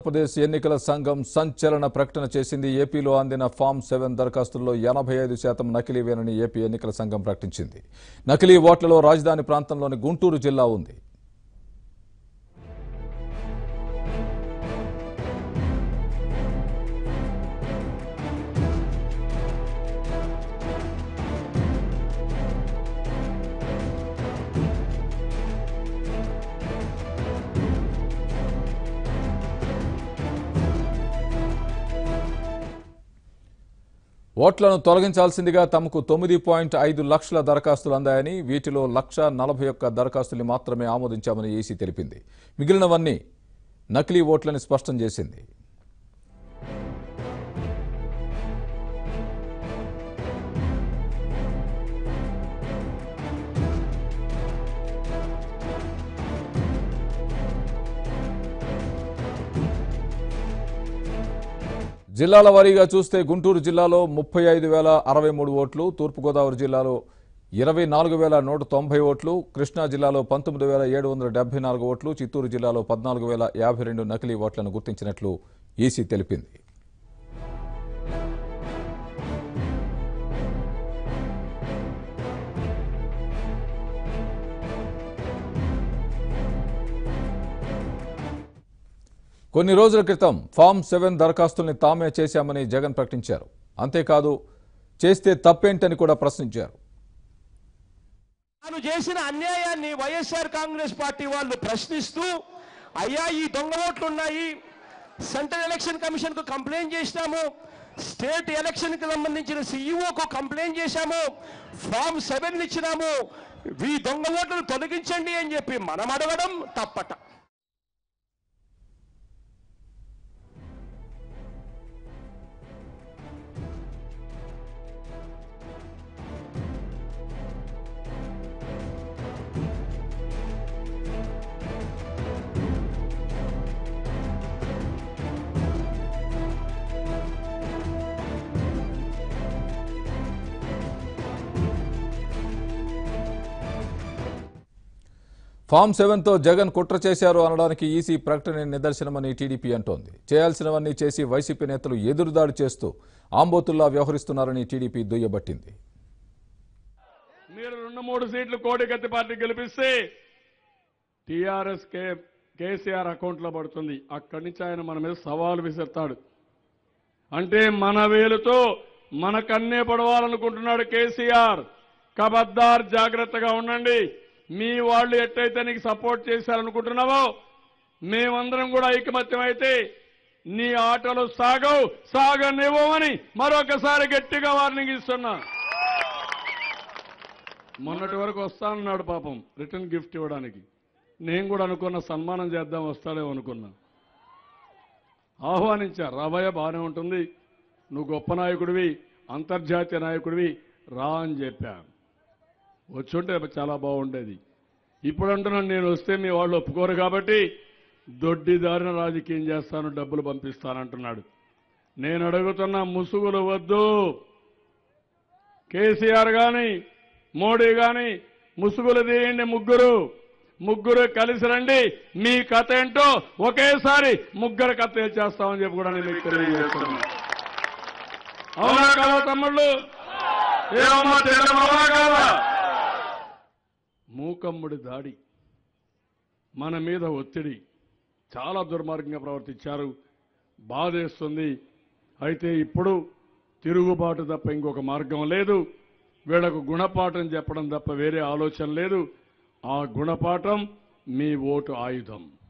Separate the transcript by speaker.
Speaker 1: ఆంధ్రప్రదేశ్ ఎన్నికల సంఘం సంచలన ప్రకటన చేసింది ఏపీలో అందిన ఫామ్ సెవెన్ దరఖాస్తుల్లో ఎనభై ఐదు శాతం నకిలీవేనని ఏపీ ఎన్నికల సంఘం ప్రకటించింది నకిలీ ఓట్లలో రాజధాని ప్రాంతంలోని గుంటూరు జిల్లా ఉంది ఓట్లను తొలగించాల్సిందిగా తమకు తొమ్మిది పాయింట్ ఐదు లక్షల దరఖాస్తులు అందాయని వీటిలో లక్ష నలభై ఒక్క దరఖాస్తుల్ని మాత్రమే ఆమోదించామని ఈసీ తెలిపింది మిగిలినవన్నీ నకిలీ ఓట్లని స్పష్టం చేసింది జిల్లాల వారీగా చూస్తే గుంటూరు జిల్లాలో ముప్పై ఐదు వేల అరవై మూడు ఓట్లు తూర్పుగోదావరి జిల్లాలో ఇరవై నాలుగు వేల నూట తొంభై ఓట్లు కృష్ణా జిల్లాలో పంతొమ్మిది వేల ఏడు వందల డెబ్బై నాలుగు ఓట్లు చిత్తూరు జిల్లాలో పద్నాలుగు వేల యాభై రెండు నకిలీ ఓట్లను గుర్తించినట్లు ఈసీ తెలిపింది కొన్ని రోజుల క్రితం ఫామ్ సెవెన్ దరఖాస్తుల్ని తామే చేశామని జగన్ ప్రకటించారు అంతేకాదు చేస్తే తప్పేంటని కూడా ప్రశ్నించారు
Speaker 2: తాను చేసిన అన్యాయాన్ని వైఎస్ఆర్ కాంగ్రెస్ పార్టీ వాళ్ళు ప్రశ్నిస్తూ అయ్యా ఈ దొంగ ఓట్లు ఉన్నాయి సెంట్రల్ ఎలక్షన్ కమిషన్ కు కంప్లైంట్ చేసినాము స్టేట్ ఎలక్షన్ కి సంబంధించిన సీఈఓకు కంప్లైంట్ చేశాము ఫామ్ సెవెన్ ఇచ్చినాము ఈ దొంగ ఓట్లను తొలగించండి అని చెప్పి మనం అడగడం తప్పట
Speaker 1: ఫామ్ సెవెన్తో జగన్ కుట్ర చేశారు అనడానికి ఈసీ ప్రకటన నిదర్శనమని టీడీపీ అంటోంది చేయాల్సినవన్నీ చేసి వైసీపీ నేతలు ఎదురుదాడి చేస్తూ ఆంబోతుల్లా వ్యవహరిస్తున్నారని టీడీపీ దుయ్యబట్టింది
Speaker 3: మీరు రెండు మూడు సీట్లు కోడికత్తి పార్టీ గెలిపిస్తే టీఆర్ఎస్ కే కేసీఆర్ అకౌంట్లో పడుతుంది అక్కడి నుంచి ఆయన మన మీద సవాలు విసిరుతాడు అంటే మన వేలుతో మన కన్నే పడవాలనుకుంటున్నాడు కేసీఆర్ కబద్దార్ జాగ్రత్తగా ఉండండి మీ వాళ్ళు ఎట్టయితే నీకు సపోర్ట్ చేశారనుకుంటున్నావో మేమందరం కూడా ఐకమత్యం అయితే నీ ఆటలు సాగవు సాగనివ్వమని మరొకసారి గట్టిగా వార్నింగ్ ఇస్తున్నా మొన్నటి వరకు వస్తానన్నాడు పాపం రిటర్న్ గిఫ్ట్ ఇవ్వడానికి నేను కూడా అనుకున్న సన్మానం చేద్దాం వస్తాడేమో అనుకున్నా ఆహ్వానించా రాబోయే బాగానే ఉంటుంది నువ్వు గొప్ప నాయకుడివి అంతర్జాతీయ నాయకుడివి రా అని చెప్పా వచ్చుంటే చాలా బాగుండేది ఇప్పుడు అంటున్నాను నేను వస్తే మీ వాళ్ళు ఒప్పుకోరు కాబట్టి దొడ్డిదారిన రాజకీయం చేస్తాను డబ్బులు పంపిస్తానంటున్నాడు నేను అడుగుతున్న ముసుగులు వద్దు కేసీఆర్ గాని మోడీ గాని ముసుగులు తీయండి ముగ్గురు ముగ్గురు కలిసి రండి మీ కథ ఏంటో ఒకేసారి ముగ్గురు కథ చేస్తామని చెప్పి కూడా నేను మీకు తెలియజేస్తున్నాను అవునా కాదా తమ్ముళ్ళు ఏమమ్మా చెల్లెమ్మా కాదా మూకమ్ముడి దాడి మన మీద ఒత్తిడి చాలా దుర్మార్గంగా ప్రవర్తించారు బాధేస్తుంది అయితే ఇప్పుడు తిరుగుబాటు తప్ప ఇంకొక మార్గం లేదు వీళ్ళకు గుణపాఠం చెప్పడం తప్ప వేరే ఆలోచన లేదు ఆ గుణపాఠం మీ ఓటు ఆయుధం